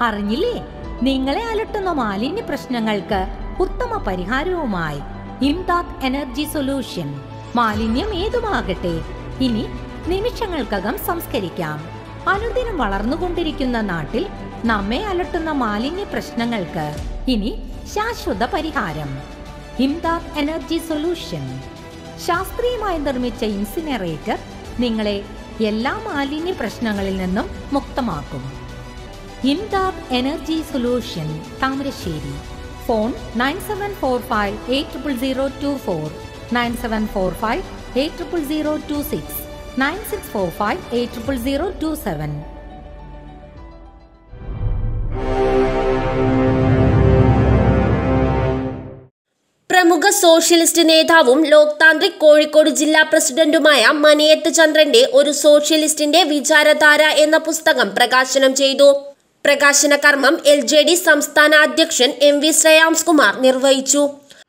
അറിഞ്ഞില്ലേ നിങ്ങളെ അലട്ടുന്ന മാലിന്യ പ്രശ്നങ്ങൾക്ക് ഉത്തമ പരിഹാരവുമായി ഇംദാദ് എനർജി സൊല്യൂഷൻ മാലിന്യം ഏതുമാകട്ടെ ഇനി നിമിഷങ്ങൾക്കകം സംസ്കരിക്കാം അനുദിനം വളർന്നുകൊണ്ടിരിക്കുന്ന നാട്ടിൽ നമ്മെ അലട്ടുന്ന മാലിന്യ പ്രശ്നങ്ങൾക്ക് ഇനി ശാശ്വത പരിഹാരം ഇംദാദ് എനർജി സൊല്യൂഷൻ ശാസ്ത്രീയമായി നിർമ്മിച്ച ഇൻസിനറേറ്റർ നിങ്ങളെ എല്ലാ മാലിന്യ പ്രശ്നങ്ങളിൽ നിന്നും മുക്തമാക്കും Imdad energy solution Thamarassery phone nine seven four five eight triple zero two four nine seven four five eight triple zero two six nine six four five eight triple zero two seven പ്രമുഖ socialist നേതാവും ലോക് താന്ത്രിക് കോഴിക്കോട് ജില്ലാ പ്രസിഡന്റുമായ മനയത്ത് ചന്ദ്രന്റെ ഒരു സോഷ്യലിസ്റ്റിന്റെ വിചാരധാര എന്ന പുസ്തകം പ്രകാശനം ചെയ്തു പ്രകാശന കർമ്മം എൽ ജെ ഡി സംസ്ഥാന അധ്യക്ഷൻ എം വി ശ്രേയാംസ് കുമാർ നിർവഹിച്ചു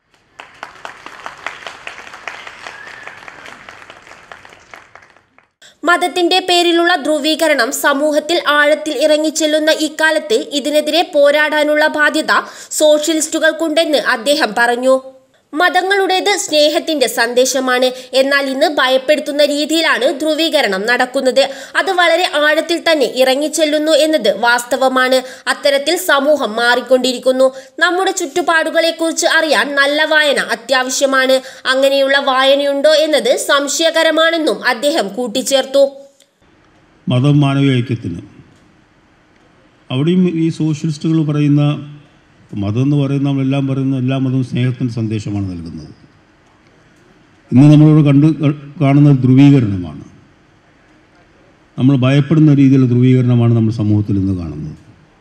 മതത്തിന്റെ പേരിലുള്ള ധ്രുവീകരണം സമൂഹത്തിൽ ആഴത്തിൽ ഇറങ്ങിച്ചെല്ലുന്ന ഇക്കാലത്ത് ഇതിനെതിരെ പോരാടാനുള്ള ബാധ്യത സോഷ്യലിസ്റ്റുകൾക്കുണ്ടെന്ന് അദ്ദേഹം പറഞ്ഞു മതങ്ങളുടേത് സ്നേഹത്തിന്റെ സന്ദേശമാണ് എന്നാൽ ഇന്ന് ഭയപ്പെടുത്തുന്ന രീതിയിലാണ് ധ്രുവീകരണം നടക്കുന്നത് അത് വളരെ ആഴത്തിൽ തന്നെ ഇറങ്ങിച്ചെല്ലുന്നു എന്നത് വാസ്തവമാണ് അത്തരത്തിൽ സമൂഹം മാറിക്കൊണ്ടിരിക്കുന്നു നമ്മുടെ ചുറ്റുപാടുകളെക്കുറിച്ച് അറിയാൻ നല്ല വായന അത്യാവശ്യമാണ് അങ്ങനെയുള്ള വായനയുണ്ടോ എന്നത് സംശയകരമാണെന്നും അദ്ദേഹം കൂട്ടിച്ചേർത്തു മതം മാനവീയ ഐക്യത്തിന് അവിടെയും ഈ സോഷ്യലിസ്റ്റുകൾ പറയുന്ന മതം എന്ന് പറയുന്ന നമ്മളെല്ലാം പറയുന്ന എല്ലാ മതവും സ്നേഹത്തിൻ്റെ സന്ദേശമാണ് നൽകുന്നത് ഇന്ന് നമ്മളിവിടെ കണ്ട് കാണുന്ന ധ്രുവീകരണമാണ് നമ്മൾ ഭയപ്പെടുന്ന രീതിയിലുള്ള ധ്രുവീകരണമാണ് നമ്മൾ സമൂഹത്തിൽ ഇന്ന് കാണുന്നത്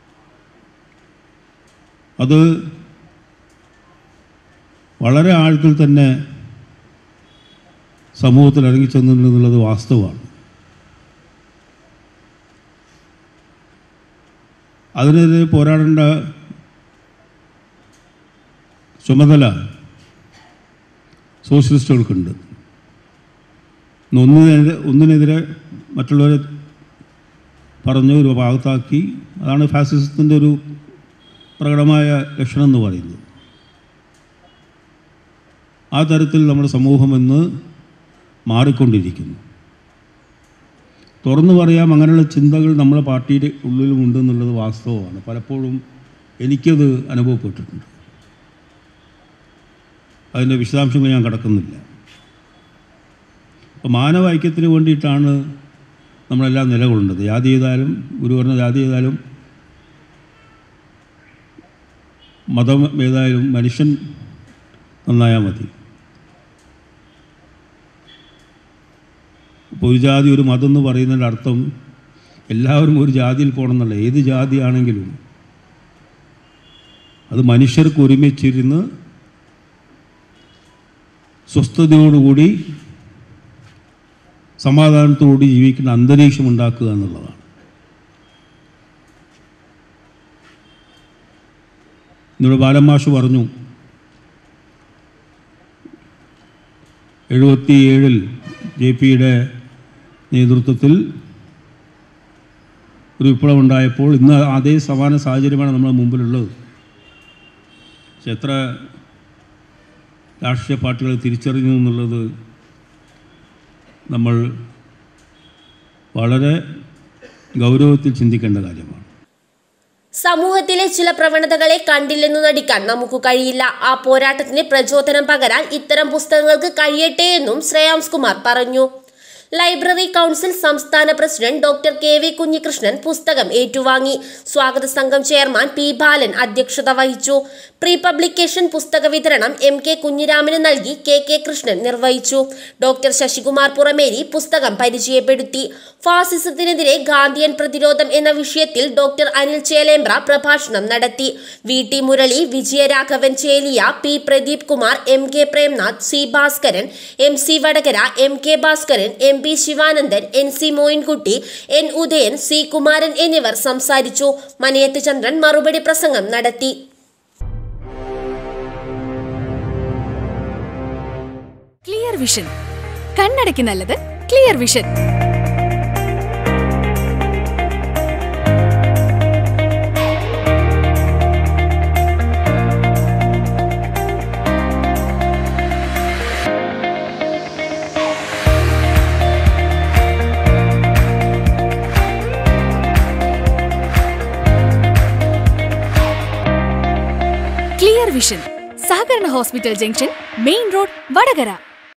അത് വളരെ ആഴത്തിൽ തന്നെ സമൂഹത്തിൽ ഇറങ്ങിച്ചെന്നുള്ളത് വാസ്തവമാണ് അതിനെതിരെ പോരാടേണ്ട ചുമതല സോഷ്യലിസ്റ്റുകൾക്കുണ്ട് ഇന്ന് ഒന്നിനെതിരെ ഒന്നിനെതിരെ മറ്റുള്ളവരെ പറഞ്ഞ് ഒരു ഭാഗത്താക്കി അതാണ് ഫാസിസത്തിൻ്റെ ഒരു പ്രകടമായ ലക്ഷണം എന്ന് പറയുന്നത് ആ തരത്തിൽ നമ്മുടെ സമൂഹം ഇന്ന് മാറിക്കൊണ്ടിരിക്കുന്നു തുറന്നു പറയാം അങ്ങനെയുള്ള ചിന്തകൾ നമ്മുടെ പാർട്ടിയുടെ ഉള്ളിലും ഉണ്ടെന്നുള്ളത് വാസ്തവമാണ് പലപ്പോഴും എനിക്കത് അനുഭവപ്പെട്ടിട്ടുണ്ട് അതിൻ്റെ വിശദാംശങ്ങൾ ഞാൻ കടക്കുന്നില്ല അപ്പോൾ മാനവ ഐക്യത്തിന് വേണ്ടിയിട്ടാണ് നമ്മളെല്ലാം നിലകൊള്ളുന്നത് ജാതി ചെയ്താലും ഗുരു പറഞ്ഞ ജാതി ചെയ്താലും മതം ഏതായാലും മനുഷ്യൻ നന്നായാൽ മതി ഇപ്പോൾ ഒരു ജാതി ഒരു മതം എന്ന് പറയുന്നതിൻ്റെ അർത്ഥം എല്ലാവരും ഒരു ജാതിയിൽ പോകണം എന്നല്ല ഏത് ജാതിയാണെങ്കിലും അത് മനുഷ്യർക്ക് ഒരുമിച്ചിരുന്ന് സ്വസ്ഥതയോടുകൂടി സമാധാനത്തോടുകൂടി ജീവിക്കുന്ന അന്തരീക്ഷം ഉണ്ടാക്കുക എന്നുള്ളതാണ് ഇന്നിവിടെ ബാലമാഷ് പറഞ്ഞു എഴുപത്തിയേഴിൽ ജെ പിയുടെ നേതൃത്വത്തിൽ ഒരു വിപ്ലവം ഉണ്ടായപ്പോൾ ഇന്ന് അതേ സമാന സാഹചര്യമാണ് നമ്മുടെ മുമ്പിലുള്ളത് പക്ഷെ എത്ര രാഷ്ട്രീയ പാർട്ടികൾ തിരിച്ചറിഞ്ഞു എന്നുള്ളത് നമ്മൾ വളരെ ഗൗരവത്തിൽ ചിന്തിക്കേണ്ട കാര്യമാണ് സമൂഹത്തിലെ ചില പ്രവണതകളെ കണ്ടില്ലെന്നു നടിക്കാൻ നമുക്ക് കഴിയില്ല ആ പോരാട്ടത്തിന് പ്രചോദനം പകരാൻ ഇത്തരം പുസ്തകങ്ങൾക്ക് കഴിയട്ടെ എന്നും ശ്രേയാംസ് കുമാർ പറഞ്ഞു ലൈബ്രറി കൗൺസിൽ സംസ്ഥാന president doctor K V Kunhikrishnan പുസ്തകം ഏറ്റുവാങ്ങി സ്വാഗത സംഘം ചെയർമാൻ പി ബാലൻ അധ്യക്ഷത വഹിച്ചു പ്രീ പബ്ലിക്കേഷൻ പുസ്തക വിതരണം എം കെ കുഞ്ഞിരാമന് നൽകി കെ കെ കൃഷ്ണൻ നിർവഹിച്ചു ഡോക്ടർ ശശികുമാർ പുറമേരി പുസ്തകം പരിചയപ്പെടുത്തി ഫാസിസത്തിനെതിരെ ഗാന്ധിയൻ പ്രതിരോധം എന്ന വിഷയത്തിൽ ഡോക്ടർ അനിൽ ചേലേമ്പ്ര പ്രഭാഷണം നടത്തി V T Murali Vijayaraghavan Cheliya P Pradeep Kumar M K Premnath C Bhaskaran M C Vadakara M K Bhaskaran M P Sivanandan N C Moinkutty N Udayan C Kumaran എന്നിവർ സംസാരിച്ചു മനയത്ത് ചന്ദ്രൻ മറുപടി പ്രസംഗം നടത്തി ക്ലിയർ വിഷൻ കണ്ണടയ്ക്ക് നല്ലത് ക്ലിയർ വിഷൻ ക്ലിയർ വിഷൻ സഹകരണ hospital junction main road Vadakara